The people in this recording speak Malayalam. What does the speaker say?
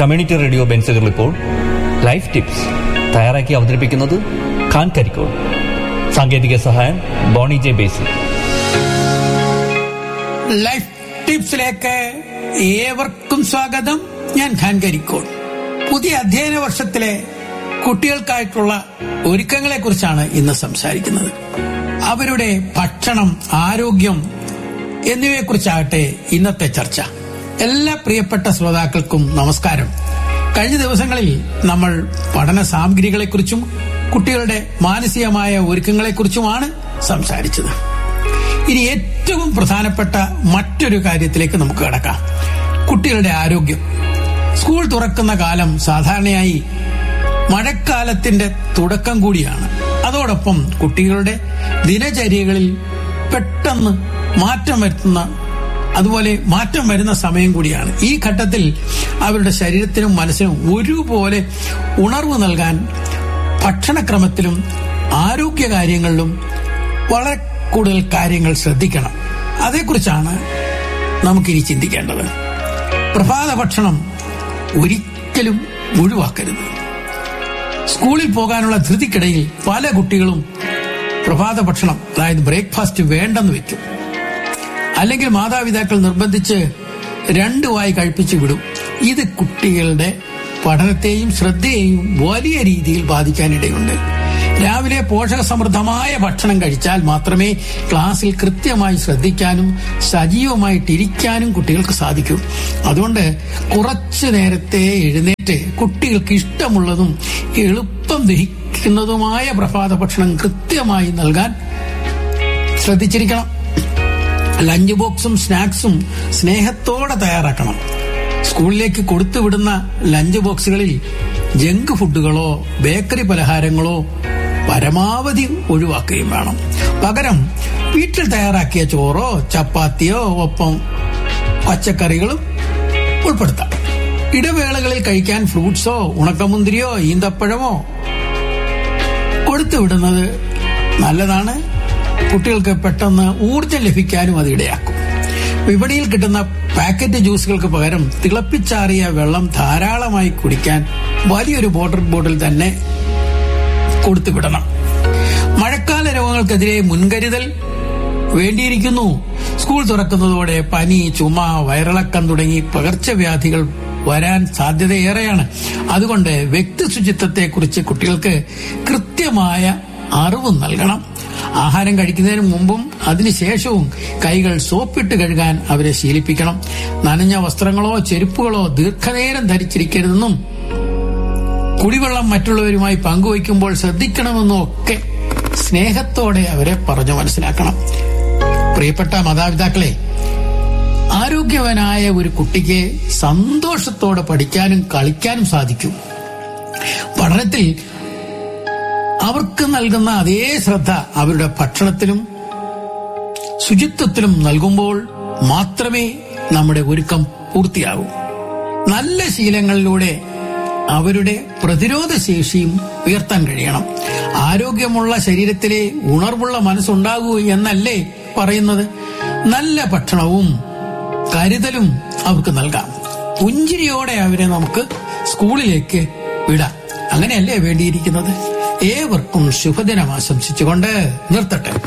കമ്മ്യൂണിറ്റി റേഡിയോ ബെൻസുകൾ ഇപ്പോൾ ലൈഫ് ടിപ്സ് തയ്യാറാക്കി അവതരിപ്പിക്കുന്നത് ഖാൻ കരിക്കോൾ സാങ്കേതിക സഹായം ബോണി ജെ ബേസി ലൈഫ് ടിപ്സിലേക്ക് ഏവർക്കും സ്വാഗതം ഞാൻ ഖാൻ കരിക്കോൾ പുതിയ അധ്യയന വർഷത്തിലെ കുട്ടികൾക്കായിട്ടുള്ള ഒരുക്കങ്ങളെ കുറിച്ചാണ് ഇന്ന് സംസാരിക്കുന്നത് അവരുടെ ഭക്ഷണം ആരോഗ്യം എന്നിവയെ കുറിച്ചാകട്ടെ ഇന്നത്തെ ചർച്ച എല്ലാ പ്രിയപ്പെട്ട ശ്രോതാക്കൾക്കും നമസ്കാരം കഴിഞ്ഞ ദിവസങ്ങളിൽ നമ്മൾ പഠന സാമഗ്രികളെക്കുറിച്ചും കുട്ടികളുടെ മാനസികമായ ഒരുക്കങ്ങളെക്കുറിച്ചുമാണ് സംസാരിച്ചത് ഇനി ഏറ്റവും പ്രധാനപ്പെട്ട മറ്റൊരു കാര്യത്തിലേക്ക് നമുക്ക് കടക്കാം കുട്ടികളുടെ ആരോഗ്യം സ്കൂൾ തുറക്കുന്ന കാലം സാധാരണയായി മഴക്കാലത്തിന്റെ തുടക്കം കൂടിയാണ് അതോടൊപ്പം കുട്ടികളുടെ ദിനചര്യകളിൽ പെട്ടെന്ന് മാറ്റം വരുത്തുന്ന അതുപോലെ മാറ്റം വരുന്ന സമയം കൂടിയാണ് ഈ ഘട്ടത്തിൽ അവരുടെ ശരീരത്തിനും മനസ്സിനും ഒരുപോലെ ഉണർവ് നൽകാൻ ഭക്ഷണക്രമത്തിലും ആരോഗ്യ കാര്യങ്ങളിലും വളരെ കൂടുതൽ കാര്യങ്ങൾ ശ്രദ്ധിക്കണം അതേക്കുറിച്ചാണ് നമുക്കിനി ചിന്തിക്കേണ്ടത് പ്രഭാത ഭക്ഷണം ഒരിക്കലും ഒഴിവാക്കരുത് സ്കൂളിൽ പോകാനുള്ള ധൃതിക്കിടയിൽ പല കുട്ടികളും പ്രഭാത ഭക്ഷണം അതായത് ബ്രേക്ക്ഫാസ്റ്റ് വേണ്ടെന്ന് വെക്കും അല്ലെങ്കിൽ മാതാപിതാക്കൾ നിർബന്ധിച്ച് രണ്ടു വായി കഴിപ്പിച്ചു വിടും ഇത് കുട്ടികളുടെ പഠനത്തെയും ശ്രദ്ധയെയും വലിയ രീതിയിൽ ബാധിക്കാനിടയുണ്ട് രാവിലെ പോഷകസമൃദ്ധമായ ഭക്ഷണം കഴിച്ചാൽ മാത്രമേ ക്ലാസ്സിൽ കൃത്യമായി ശ്രദ്ധിക്കാനും സജീവമായിട്ടിരിക്കാനും കുട്ടികൾക്ക് സാധിക്കൂ അതുകൊണ്ട് കുറച്ചു നേരത്തെ എഴുന്നേറ്റ് കുട്ടികൾക്ക് ഇഷ്ടമുള്ളതും എളുപ്പം ദഹിക്കുന്നതുമായ പ്രഭാത ഭക്ഷണം കൃത്യമായി നൽകാൻ ശ്രദ്ധിച്ചിരിക്കണം ലഞ്ച് ബോക്സും സ്നാക്സും സ്നേഹത്തോടെ തയ്യാറാക്കണം സ്കൂളിലേക്ക് കൊടുത്തുവിടുന്ന ലഞ്ച് ബോക്സുകളിൽ ജങ്ക് ഫുഡുകളോ ബേക്കറി പലഹാരങ്ങളോ പരമാവധി ഒഴിവാക്കുകയും വേണം പകരം വീട്ടിൽ തയ്യാറാക്കിയ ചോറോ ചപ്പാത്തിയോ ഒപ്പം പച്ചക്കറികളും ഉൾപ്പെടുത്താം ഇടവേളകളിൽ കഴിക്കാൻ ഫ്രൂട്ട്സോ ഉണക്കമുന്തിരിയോ ഈന്തപ്പഴമോ കൊടുത്തുവിടുന്നത് നല്ലതാണ് കുട്ടികൾക്ക് പെട്ടെന്ന് ഊർജം ലഭിക്കാനും അത് ഇടയാക്കും വിപണിയിൽ കിട്ടുന്ന പാക്കറ്റ് ജ്യൂസുകൾക്ക് പകരം തിളപ്പിച്ചാറിയ വെള്ളം ധാരാളമായി കുടിക്കാൻ വലിയൊരു വാട്ടർ ബോട്ടിൽ തന്നെ കൊടുത്തുവിടണം മഴക്കാല രോഗങ്ങൾക്കെതിരെ മുൻകരുതൽ വേണ്ടിയിരിക്കുന്നു സ്കൂൾ തുറക്കുന്നതോടെ പനി ചുമ വയറിളക്കം തുടങ്ങി പകർച്ചവ്യാധികൾ വരാൻ സാധ്യതയേറെയാണ് അതുകൊണ്ട് വ്യക്തി ശുചിത്വത്തെക്കുറിച്ച് കുട്ടികൾക്ക് കൃത്യമായ അറിവ് നൽകണം ആഹാരം കഴിക്കുന്നതിന് മുമ്പും അതിനുശേഷവും കൈകൾ സോപ്പിട്ട് കഴുകാൻ അവരെ ശീലിപ്പിക്കണം നനഞ്ഞ വസ്ത്രങ്ങളോ ചെരുപ്പുകളോ ദീർഘനേരം ധരിച്ചിരിക്കരുതെന്നും കുടിവെള്ളം മറ്റുള്ളവരുമായി പങ്കുവയ്ക്കുമ്പോൾ ശ്രദ്ധിക്കണമെന്നും ഒക്കെ സ്നേഹത്തോടെ അവരെ പറഞ്ഞു മനസ്സിലാക്കണം പ്രിയപ്പെട്ട മാതാപിതാക്കളെ ആരോഗ്യവനായ ഒരു കുട്ടിക്ക് സന്തോഷത്തോടെ പഠിക്കാനും കളിക്കാനും സാധിക്കും പഠനത്തിൽ അവർക്ക് നൽകുന്ന അതേ ശ്രദ്ധ അവരുടെ ഭക്ഷണത്തിലും ശുചിത്വത്തിലും നൽകുമ്പോൾ മാത്രമേ നമ്മുടെ ഒരുക്കം പൂർത്തിയാകൂ നല്ല ശീലങ്ങളിലൂടെ അവരുടെ പ്രതിരോധ ശേഷിയും ഉയർത്താൻ കഴിയണം ആരോഗ്യമുള്ള ശരീരത്തിലെ ഉണർവുള്ള മനസ്സുണ്ടാകൂ എന്നല്ലേ പറയുന്നത് നല്ല ഭക്ഷണവും കരുതലും അവർക്ക് നൽകാം പുഞ്ചിരിയോടെ അവരെ നമുക്ക് സ്കൂളിലേക്ക് വിടാം അങ്ങനെയല്ലേ വേണ്ടിയിരിക്കുന്നത് ഏവർക്കും ശുഭദിനം ആശംസിച്ചുകൊണ്ട് നിർത്തട്ടെ